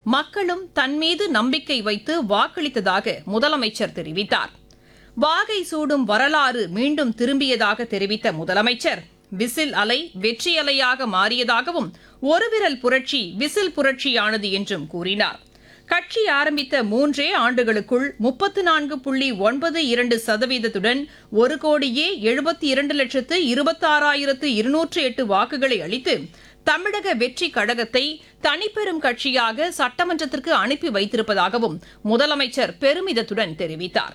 மக்களும் தன் மீது நம்பிக்கை வைத்து வாக்களித்ததாக முதலமைச்சர் தெரிவித்தார் வாகை சூடும் வரலாறு மீண்டும் திரும்பியதாக தெரிவித்த முதலமைச்சர் விசில் அலை வெற்றி அலையாக மாறியதாகவும் ஒருவிரல் புரட்சி விசில் புரட்சியானது என்றும் கூறினார் கட்சி ஆரம்பித்த மூன்றே ஆண்டுகளுக்குள் முப்பத்து நான்கு புள்ளி ஒன்பது இரண்டு சதவீதத்துடன் ஒரு கோடியே எழுபத்தி இரண்டு லட்சத்து இருபத்தாறாயிரத்து இருநூற்று எட்டு வாக்குகளை அளித்து தமிழக வெற்றி கழகத்தை தனிப்பெரும் கட்சியாக சட்டமன்றத்திற்கு அனுப்பி வைத்திருப்பதாகவும் முதலமைச்சர் பெருமிதத்துடன் தெரிவித்தார்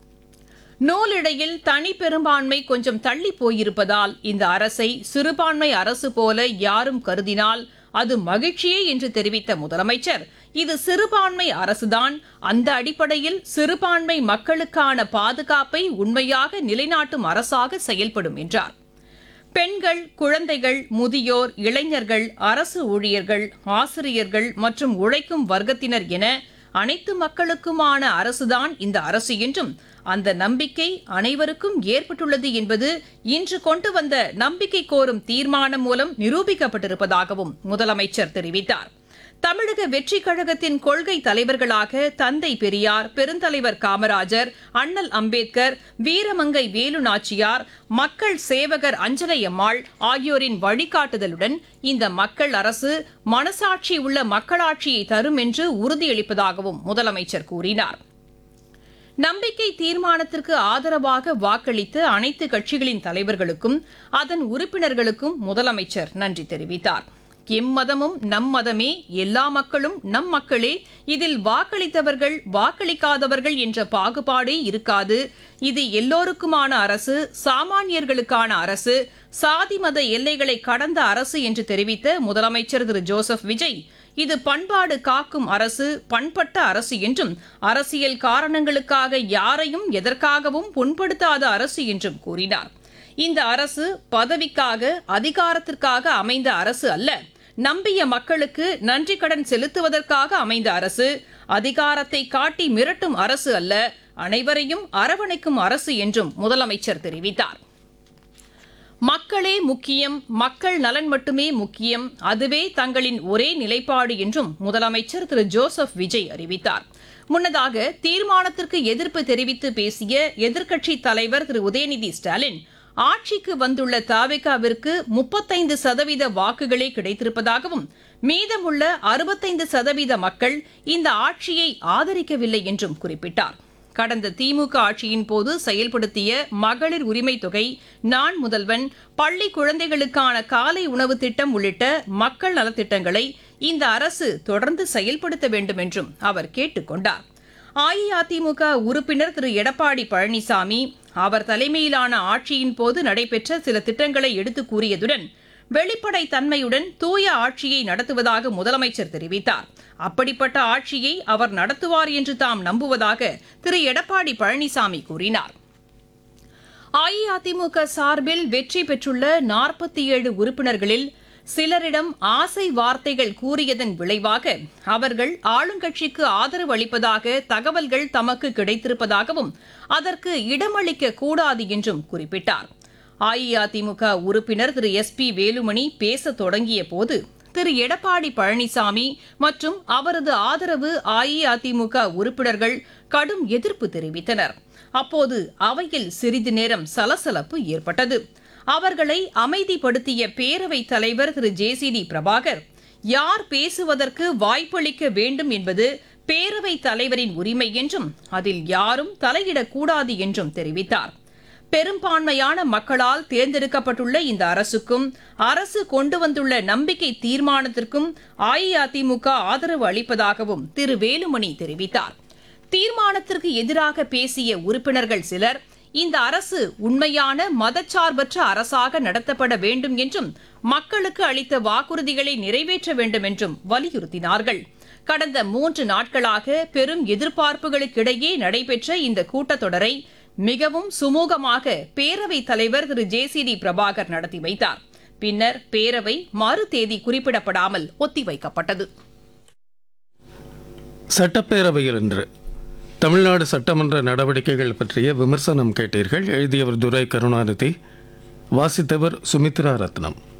நூலிழையில் தனி பெரும்பான்மை கொஞ்சம் தள்ளி போயிருப்பதால் இந்த அரசை சிறுபான்மை அரசு போல யாரும் கருதினால் அது மகிழ்ச்சியே என்று தெரிவித்த முதலமைச்சர் இது சிறுபான்மை அரசுதான் அந்த அடிப்படையில் சிறுபான்மை மக்களுக்கான பாதுகாப்பை உண்மையாக நிலைநாட்டும் அரசாக செயல்படும் என்றார் பெண்கள் குழந்தைகள் முதியோர் இளைஞர்கள் அரசு ஊழியர்கள் ஆசிரியர்கள் மற்றும் உழைக்கும் வர்க்கத்தினர் என அனைத்து மக்களுக்குமான அரசுதான் இந்த அரசு என்றும் அந்த நம்பிக்கை அனைவருக்கும் ஏற்பட்டுள்ளது என்பது இன்று கொண்டு வந்த நம்பிக்கை கோரும் தீர்மானம் மூலம் நிரூபிக்கப்பட்டிருப்பதாகவும் முதலமைச்சர் தெரிவித்தார் தமிழக வெற்றிக் கழகத்தின் கொள்கை தலைவர்களாக தந்தை பெரியார் பெருந்தலைவர் காமராஜர் அண்ணல் அம்பேத்கர் வீரமங்கை வேலு நாச்சியார் மக்கள் சேவகர் அஞ்சலை அம்மாள் ஆகியோரின் வழிகாட்டுதலுடன் இந்த மக்கள் அரசு மனசாட்சி உள்ள மக்களாட்சியை தரும் என்று உறுதியளிப்பதாகவும் முதலமைச்சர் கூறினார் நம்பிக்கை தீர்மானத்திற்கு ஆதரவாக வாக்களித்த அனைத்து கட்சிகளின் தலைவர்களுக்கும் அதன் உறுப்பினர்களுக்கும் முதலமைச்சர் நன்றி தெரிவித்தார் எம்மதமும் நம் மதமே எல்லா மக்களும் நம் மக்களே இதில் வாக்களித்தவர்கள் வாக்களிக்காதவர்கள் என்ற பாகுபாடே இருக்காது இது எல்லோருக்குமான அரசு சாமானியர்களுக்கான அரசு சாதி மத எல்லைகளை கடந்த அரசு என்று தெரிவித்த முதலமைச்சர் திரு ஜோசப் விஜய் இது பண்பாடு காக்கும் அரசு பண்பட்ட அரசு என்றும் அரசியல் காரணங்களுக்காக யாரையும் எதற்காகவும் புண்படுத்தாத அரசு என்றும் கூறினார் இந்த அரசு பதவிக்காக அதிகாரத்திற்காக அமைந்த அரசு அல்ல நம்பிய மக்களுக்கு நன்றி கடன் செலுத்துவதற்காக அமைந்த அரசு அதிகாரத்தை காட்டி மிரட்டும் அரசு அல்ல அனைவரையும் அரவணைக்கும் அரசு என்றும் முதலமைச்சர் தெரிவித்தார் மக்களே முக்கியம் மக்கள் நலன் மட்டுமே முக்கியம் அதுவே தங்களின் ஒரே நிலைப்பாடு என்றும் முதலமைச்சர் திரு ஜோசப் விஜய் அறிவித்தார் முன்னதாக தீர்மானத்திற்கு எதிர்ப்பு தெரிவித்து பேசிய எதிர்க்கட்சித் தலைவர் திரு உதயநிதி ஸ்டாலின் ஆட்சிக்கு வந்துள்ள தாவேகாவிற்கு முப்பத்தைந்து சதவீத வாக்குகளே கிடைத்திருப்பதாகவும் மீதமுள்ள அறுபத்தைந்து சதவீத மக்கள் இந்த ஆட்சியை ஆதரிக்கவில்லை என்றும் குறிப்பிட்டார் கடந்த திமுக ஆட்சியின் போது செயல்படுத்திய மகளிர் உரிமை தொகை நான் முதல்வன் பள்ளி குழந்தைகளுக்கான காலை உணவு திட்டம் உள்ளிட்ட மக்கள் நலத்திட்டங்களை இந்த அரசு தொடர்ந்து செயல்படுத்த வேண்டும் என்றும் அவர் கேட்டுக் கொண்டார் அஇஅதிமுக உறுப்பினர் திரு எடப்பாடி பழனிசாமி அவர் தலைமையிலான ஆட்சியின் போது நடைபெற்ற சில திட்டங்களை எடுத்து கூறியதுடன் வெளிப்படை தன்மையுடன் தூய ஆட்சியை நடத்துவதாக முதலமைச்சர் தெரிவித்தார் அப்படிப்பட்ட ஆட்சியை அவர் நடத்துவார் என்று தாம் நம்புவதாக திரு எடப்பாடி பழனிசாமி கூறினார் அஇஅதிமுக சார்பில் வெற்றி பெற்றுள்ள நாற்பத்தி ஏழு உறுப்பினர்களில் சிலரிடம் ஆசை வார்த்தைகள் கூறியதன் விளைவாக அவர்கள் ஆளுங்கட்சிக்கு ஆதரவு அளிப்பதாக தகவல்கள் தமக்கு கிடைத்திருப்பதாகவும் அதற்கு இடமளிக்க கூடாது என்றும் குறிப்பிட்டார் அஇஅதிமுக உறுப்பினர் திரு எஸ் பி வேலுமணி பேச தொடங்கிய போது திரு எடப்பாடி பழனிசாமி மற்றும் அவரது ஆதரவு அஇஅதிமுக உறுப்பினர்கள் கடும் எதிர்ப்பு தெரிவித்தனர் அப்போது அவையில் சிறிது நேரம் சலசலப்பு ஏற்பட்டது அவர்களை அமைதிப்படுத்திய பேரவைத் தலைவர் Thiru J C D Prabhakar யார் பேசுவதற்கு வாய்ப்பளிக்க வேண்டும் என்பது பேரவைத் தலைவரின் உரிமை என்றும் அதில் யாரும் தலையிடக்கூடாது என்றும் தெரிவித்தார் பெரும்பான்மையான மக்களால் தேர்ந்தெடுக்கப்பட்டுள்ள இந்த அரசுக்கும் அரசு கொண்டு வந்துள்ள நம்பிக்கை தீர்மானத்திற்கும் அஇஅதிமுக ஆதரவு அளிப்பதாகவும் திரு வேலுமணி தெரிவித்தார் தீர்மானத்திற்கு எதிராக பேசிய உறுப்பினர்கள் சிலர் இந்த அரசு உண்மையான மதச்சார்பற்ற அரசாக நடத்தப்பட வேண்டும் என்றும் மக்களுக்கு அளித்த வாக்குறுதிகளை நிறைவேற்ற வேண்டும் என்றும் வலியுறுத்தினார்கள் கடந்த மூன்று நாட்களாக பெரும் எதிர்பார்ப்புகளுக்கிடையே நடைபெற்ற இந்த கூட்டத்தொடரை மிகவும் சுமூகமாக பேரவைத் தலைவர் Thiru J C D Prabhakar நடத்தி வைத்தார் பின்னர் பேரவை மறு தேதி குறிப்பிடப்படாமல் ஒத்திவைக்கப்பட்டது சட்டப்பேரவையில் இன்று தமிழ்நாடு சட்டமன்ற நடவடிக்கைகள் பற்றிய விமர்சனம் கேட்டீர்கள் எழுதியவர் துரை கருணாநிதி வாசித்தவர் சுமித்ரா ரத்னம்